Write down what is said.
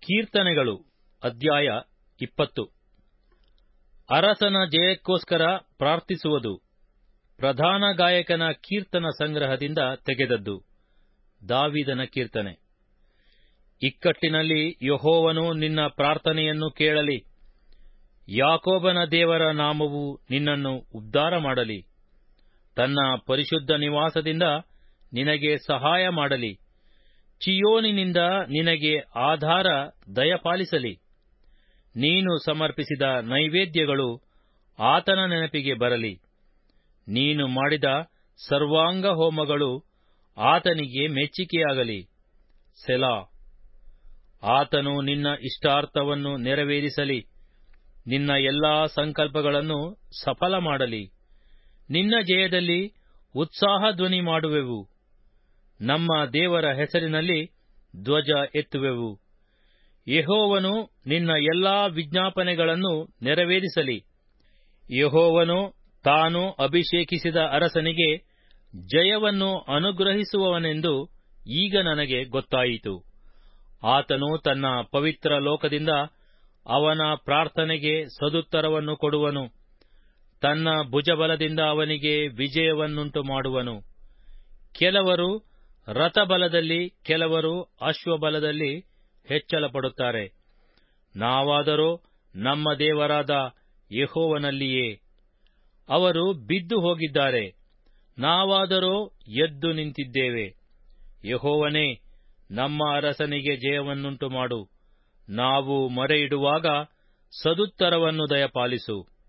ಕೀರ್ತನೆಗಳು ಅಧ್ಯಾಯ ಇಪ್ಪತ್ತು ಅರಸನ ಜಯಕ್ಕೋಸ್ಕರ ಪ್ರಾರ್ಥಿಸುವುದು ಪ್ರಧಾನ ಗಾಯಕನ ಕೀರ್ತನ ಸಂಗ್ರಹದಿಂದ ತೆಗೆದದ್ದು ದಾವಿದನ ಕೀರ್ತನೆ ಇಕ್ಕಟ್ಟಿನಲ್ಲಿ ಯಹೋವನು ನಿನ್ನ ಪ್ರಾರ್ಥನೆಯನ್ನು ಕೇಳಲಿ ಯಾಕೋಬನ ದೇವರ ನಾಮವು ನಿನ್ನನ್ನು ಉದ್ಧಾರ ಮಾಡಲಿ ತನ್ನ ಪರಿಶುದ್ಧ ನಿವಾಸದಿಂದ ನಿನಗೆ ಸಹಾಯ ಮಾಡಲಿ ಚಿಯೋನಿನಿಂದ ನಿನಗೆ ಆಧಾರ ದಯಪಾಲಿಸಲಿ ನೀನು ಸಮರ್ಪಿಸಿದ ನೈವೇದ್ಯಗಳು ಆತನ ನೆನಪಿಗೆ ಬರಲಿ ನೀನು ಮಾಡಿದ ಸರ್ವಾಂಗ ಹೋಮಗಳು ಆತನಿಗೆ ಮೆಚ್ಚಿಕೆಯಾಗಲಿ ಸೆಲಾ ಆತನು ನಿನ್ನ ಇಷ್ಟಾರ್ಥವನ್ನು ನೆರವೇರಿಸಲಿ ನಿನ್ನ ಎಲ್ಲಾ ಸಂಕಲ್ಪಗಳನ್ನು ಸಫಲ ಮಾಡಲಿ ನಿನ್ನ ಜಯದಲ್ಲಿ ಉತ್ಸಾಹ ಧ್ವನಿ ಮಾಡುವೆವು ನಮ್ಮ ದೇವರ ಹೆಸರಿನಲ್ಲಿ ಧ್ವಜ ಎತ್ತುವೆವು ಯಹೋವನು ನಿನ್ನ ಎಲ್ಲಾ ವಿಜ್ಞಾಪನೆಗಳನ್ನು ನೆರವೇರಿಸಲಿ ಯಹೋವನು ತಾನು ಅಭಿಷೇಕಿಸಿದ ಅರಸನಿಗೆ ಜಯವನ್ನು ಅನುಗ್ರಹಿಸುವವನೆಂದು ಈಗ ನನಗೆ ಗೊತ್ತಾಯಿತು ಆತನು ತನ್ನ ಪವಿತ್ರ ಲೋಕದಿಂದ ಅವನ ಪ್ರಾರ್ಥನೆಗೆ ಸದುತ್ತರವನ್ನು ಕೊಡುವನು ತನ್ನ ಭುಜಬಲದಿಂದ ಅವನಿಗೆ ವಿಜಯವನ್ನುಂಟು ಮಾಡುವನು ಕೆಲವರು ರಥಬಲದಲ್ಲಿ ಕೆಲವರು ಅಶ್ವಬಲದಲ್ಲಿ ಹೆಚ್ಚಳಪಡುತ್ತಾರೆ ನಾವಾದರೋ ನಮ್ಮ ದೇವರಾದ ಯಹೋವನಲ್ಲಿಯೇ ಅವರು ಬಿದ್ದು ಹೋಗಿದ್ದಾರೆ ನಾವಾದರೋ ಎದ್ದು ನಿಂತಿದ್ದೇವೆ ಯಹೋವನೇ ನಮ್ಮ ಅರಸನಿಗೆ ಜಯವನ್ನುಂಟು ಮಾಡು ನಾವು ಮೊರೆಯಿಡುವಾಗ ಸದುತ್ತರವನ್ನು ದಯಪಾಲಿಸು